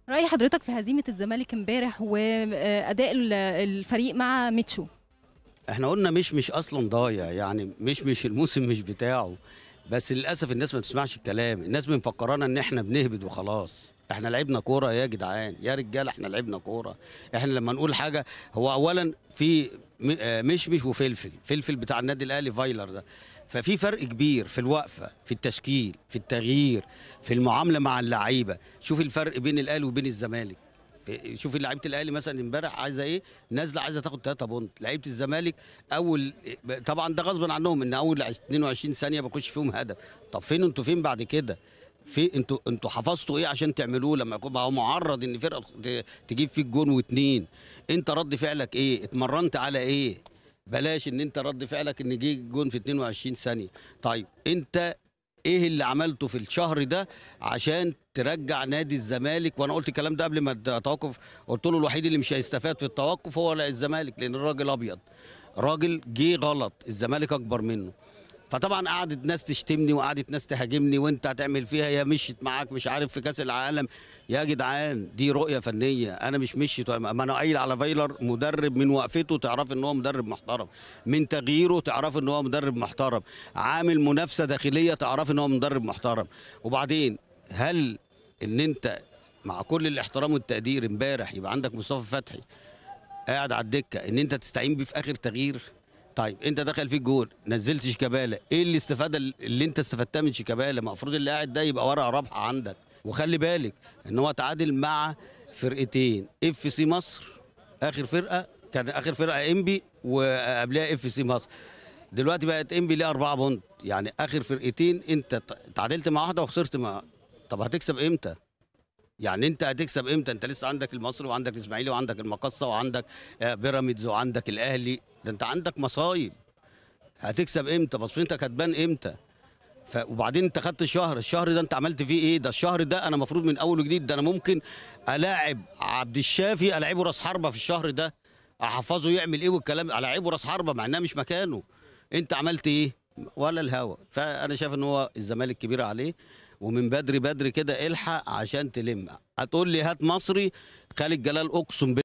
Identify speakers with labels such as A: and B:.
A: راي حضرتك في هزيمه الزمالك امبارح واداء ال- الفريق مع ميتشو
B: احنا قلنا مش مش اصلا ضايع يعني مش مش الموسم مش بتاعه بس للاسف الناس ما تسمعش الكلام الناس مفكرانا ان احنا بنهبد وخلاص احنا لعبنا كوره يا جدعان يا رجاله احنا لعبنا كوره احنا لما نقول حاجه هو اولا في م- آه مشمش وفلفل فلفل بتاع النادي الاهلي فايلر ده ففي فرق كبير في الوقفه في التشكيل في التغيير في المعامله مع اللعيبه شوف الفرق بين الاهلي وبين الزمالك في- شوف لعيبه الاهلي مثلا امبارح عايزه ايه نازله عايزه تاخد 3 بونت لعيبه الزمالك اول طبعا ده غصب عنهم ان اول 22 ثانيه بخش فيهم هدف طب فين انتوا فين بعد كده في انتوا انتوا حفظتوا ايه عشان تعملوه لما يكون هو معرض ان فرقه ت- تجيب فيك جون واتنين انت رد فعلك ايه اتمرنت على ايه بلاش ان انت رد فعلك ان جه جون في 22 ثانيه طيب انت ايه اللي عملته في الشهر ده عشان ترجع نادي الزمالك وانا قلت الكلام ده قبل ما التوقف قلت له الوحيد اللي مش هيستفاد في التوقف هو الزمالك لان الراجل ابيض راجل جه غلط الزمالك اكبر منه فطبعا قعدت ناس تشتمني وقعدت ناس تهاجمني وانت هتعمل فيها يا مشيت معاك مش عارف في كاس العالم يا جدعان دي رؤيه فنيه انا مش مشيت ما انا قايل على فايلر مدرب من وقفته تعرف ان هو مدرب محترم من تغييره تعرف ان هو مدرب محترم عامل منافسه داخليه تعرف ان هو مدرب محترم وبعدين هل ان انت مع كل الاحترام والتقدير امبارح يبقى عندك مصطفى فتحي قاعد على الدكه ان انت تستعين بيه في اخر تغيير طيب انت دخل فيك جول نزلت شيكابالا ايه الاستفاده اللي انت استفدتها من شيكابالا المفروض اللي قاعد ده يبقى ورقه رابحه عندك وخلي بالك ان هو تعادل مع فرقتين اف سي مصر اخر فرقه كان اخر فرقه انبي وقبلها اف سي مصر دلوقتي بقت انبي ليها اربعه بونت يعني اخر فرقتين انت ت- تعادلت مع واحده وخسرت مع طب هتكسب امتى؟ يعني انت هتكسب امتى انت لسه عندك المصري وعندك الاسماعيلي وعندك المقصه وعندك آه، بيراميدز وعندك الاهلي ده انت عندك مصايب هتكسب امتى بصمتك هتبان امتى ف... وبعدين انت خدت الشهر الشهر ده انت عملت فيه ايه ده الشهر ده انا المفروض من اول وجديد ده انا ممكن الاعب عبد الشافي العبه راس حربه في الشهر ده احفظه يعمل ايه والكلام العبه راس حربه مع انها مش مكانه انت عملت ايه ولا الهوا فانا شايف ان هو الزمالك كبير عليه ومن بدري بدري كده الحق عشان تلم هتقول لي هات مصري خالد جلال اقسم بالله